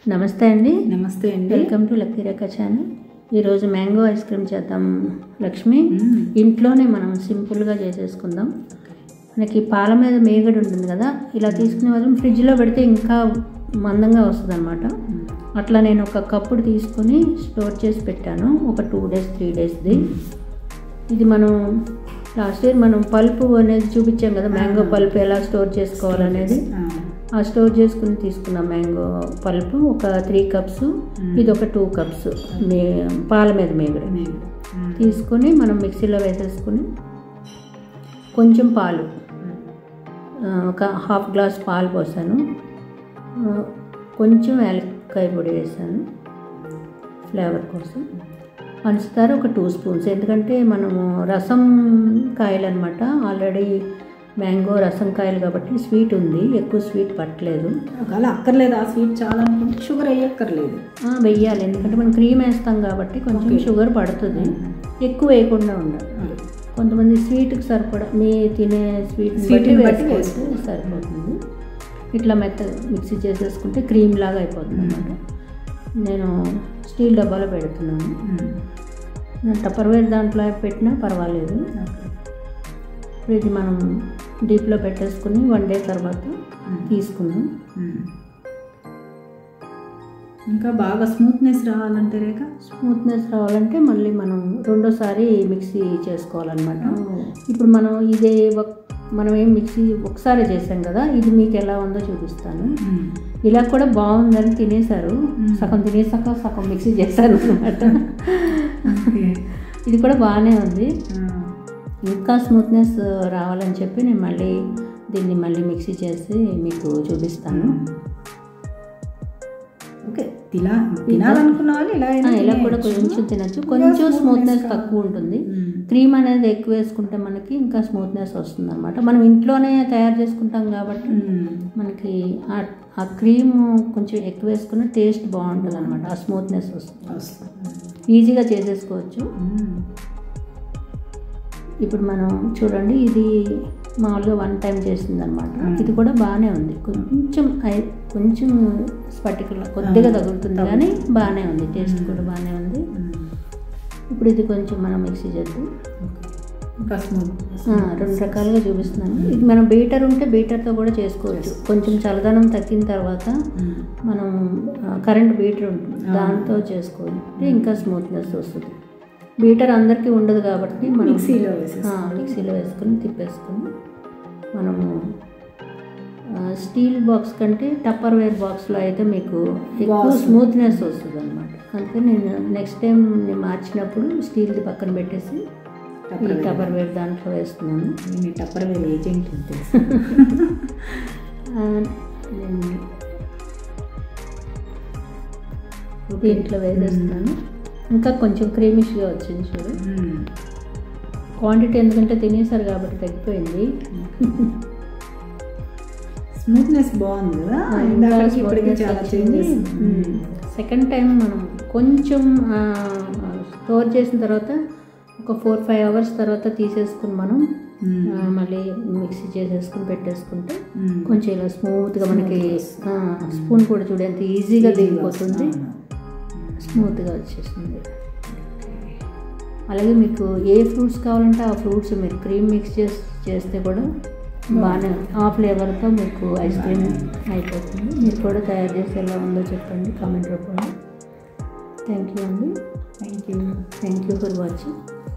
నమస్తే అండి నమస్తే అండి welcome to lucky Rekha channel ఈరోజు మ్యాంగో ఐస్ క్రీమ్ చేద్దాం లక్ష్మి మ్మ్. ఇంట్లోనే మనం సింపుల్గా చేసేసుకుందాం మనకి పాల మీద మేగడ ఉంటుంది కదా ఇలా తీసుకునే వాళ్ళం ఫ్రిడ్జ్లో పెడితే ఇంకా మందంగా వస్తుంది అనమాట అట్లా నేను ఒక కప్పుడు తీసుకొని స్టోర్ చేసి పెట్టాను ఒక టూ డేస్ త్రీ డేస్ది ఇది మనం లాస్ట్ ఇయర్ మనం పల్పు అనేది చూపించాం కదా మ్యాంగో పల్పు ఎలా స్టోర్ చేసుకోవాలనేది ఆ, ఆ స్టోర్ చేసుకుని తీసుకున్నాం మ్యాంగో పల్పు ఒక త్రీ కప్స్ ఇది ఒక టూ కప్స్ మే పాల మీద మేగడ నేను. మ్మ్. తీసుకొని మనం మిక్సీలో వేసేసుకుని కొంచెం పాలు ఆ, ఒక హాఫ్ గ్లాస్ పాలు పోసాను ఆ, కొంచెం యాలక్కాయ పొడి వేసాను ఫ్లేవర్ కోసం పంచదార ఒక టూ స్పూన్స్ ఎందుకంటే మనము రసం కాయలు అనమాట ఆల్రెడీ మ్యాంగో రసం కాయలు కాబట్టి స్వీట్ ఉంది ఎక్కువ స్వీట్ పట్టలేదు ఒకవేళ అక్కర్లేదు ఆ స్వీట్ చాలా అనుకుంటే షుగర్ వేయక్కర్లేదు ఆ, వెయ్యాలి ఎందుకంటే మనం క్రీమ్ వేస్తాం కాబట్టి కొంచెం Okay. షుగర్ పడుతుంది ఎక్కువ వేయకుండా ఉండాలి కొంతమంది స్వీట్కి సరిపడా మీ తినే స్వీట్ Sweet బట్టి ని బట్టి వేసుకుంటే సరిపోతుంది ఇట్లా మెత్త మిక్సీ చేసేసుకుంటే క్రీమ్ లాగా అయిపోతుంది అనమాట నేను స్టీల్ డబ్బాలో పెడుతున్నాను మ్మ్. టప్పర్వేర్ దాంట్లో పెట్టినా పర్వాలేదు ఓకే. ఇప్పుడు ఇది మనం డీప్లో పెట్టేసుకుని వన్ డే తర్వాత తీసుకుందాం మ్మ్. ఇంకా బాగా స్మూత్నెస్ రావాలంటే రేఖ స్మూత్నెస్ రావాలంటే మళ్ళీ మనం రెండోసారి మిక్సీ చేసుకోవాలన్నమాట ఇప్పుడు మనం ఇదే ఒక- మనం ఏం మిక్సీ ఒకసారి చేసాం కదా ఇది మీకు ఎలా ఉందో చూపిస్తాను మ్మ్. ఇలా కూడా బాగుందని తినేశారు మ్మ్. సగం తినేసాక సగం మిక్సీ చేశాను అనమాట ఓకే. ఇది కూడా బాగానే ఉంది ఆ, ఇంకా స్మూత్నెస్ రావాలని చెప్పి నేను మళ్ళీ దీన్ని మళ్ళీ మిక్సీ చేసి మీకు చూపిస్తాను ఓకే తినా తినాలనుకున్న వాళ్ళు ఇలా ఆ, అయినా ఇలా కూడా తినేయొచ్చు. కొంచెం తినచ్చు కొంచెం స్మూత్నెస్ తక్కువ ఉంటుంది మ్మ్. క్రీమ్ అనేది ఎక్కువ వేసుకుంటే మనకి ఇంకా స్మూత్నెస్ వస్తుంది అనమాట మనం ఇంట్లోనే తయారు చేసుకుంటాం కాబట్టి మ్మ్. మనకి ఆ- ఆ క్రీమ్ కొంచెం ఎక్కువ వేసుకున్న టేస్ట్ బాగుంటుంది అనమాట ఆ స్మూత్నెస్ వస్తుంది వస్తుంది. ఈజీగా చేసేసుకోవచ్చు మ్మ్. ఇప్పుడు మనం చూడండి ఇది మామూలుగా వన్ టైం చేసింది అనమాట మ్మ్. ఇది కూడా బాగానే ఉంది కొంచెం ఐ- కొంచెం స్పటికల్ కొద్దిగా ఆ, తగులుతుంది తగులుతుంది. కానీ బాగానే ఉంది టేస్ట్ మ్మ్. కూడా బాగానే ఉంది మ్మ్. ఇప్పుడు ఇది కొంచెం మనం మిక్సీ చేద్దాం ఓకే. ఇంకా స్మూత్ ఆ, రెండు రకాలుగా చూపిస్తున్నాను ఇది మనం బీటర్ ఉంటే బీటర్తో కూడా చేసుకోవచ్చు కొంచెం చల్లదనం తగ్గిన తర్వాత మ్మ్. మనం ఆ, కరెంట్ బీటర్ ఉంటుంది ఆ. దాంతో చేసుకోవాలి ఇంకా స్మూత్నెస్ వస్తుంది బీటర్ అందరికీ ఉండదు కాబట్టి మనం మిక్సీలో ఆ, వేసేసుకోవాలి. మిక్సీలో వేసుకొని తిప్పేసుకొని మనము ఆ, స్టీల్ బాక్స్ కంటే టప్పర్ వేర్ బాక్స్లో అయితే మీకు ఎక్కువ Box. స్మూత్నెస్ వస్తుంది అనమాట అందుకే నేను నెక్స్ట్ టైం నేను మార్చినప్పుడు స్టీల్ది పక్కన పెట్టేసి ఈ టప్పర్వేర్. టప్పర్ వేర్ దాంట్లో వేస్తున్నాను మీ టప్పర్వేర్ ఏజెంట్ అని తెలుసు ఆ, నేను దీంట్లో వేసేస్తున్నాను ఇంకా కొంచెం క్రీమిష్గా వచ్చింది చూడు మ్మ్. క్వాంటిటీ ఎందుకంటే తినేసారు కాబట్టి తగ్గిపోయింది స్మూత్నెస్ బాగుంది కదా ఇందాకకి ఇప్పటికి చాలా చేంజెస్ సెకండ్ టైం మనం కొంచెం స్టోర్ చేసిన తర్వాత ఒక ఫోర్ ఫైవ్ అవర్స్ తర్వాత తీసేసుకుని మనం ఆ, మళ్ళీ మిక్సీ చేసేసుకుని పెట్టేసుకుంటే కొంచెం ఇలా స్మూత్గా మనకి స్పూన్ కూడా చూడు ఎంత ఈజీగా దిగిపోతుంది స్మూత్గా వచ్చేస్తుంది అలాగే మీకు ఏ ఫ్రూట్స్ కావాలంటే ఆ ఫ్రూట్స్ మీరు క్రీమ్ మిక్స్ చేసి చేస్తే కూడా బాగానే ఆ ఫ్లేవర్తో మీకు ఐస్ క్రీమ్ అయిపోతుంది మీరు కూడా తయారు చేసి ఎలా ఉందో చెప్పండి కామెంట్ రూపంలో థ్యాంక్ యూ అండి thank you thank you for watching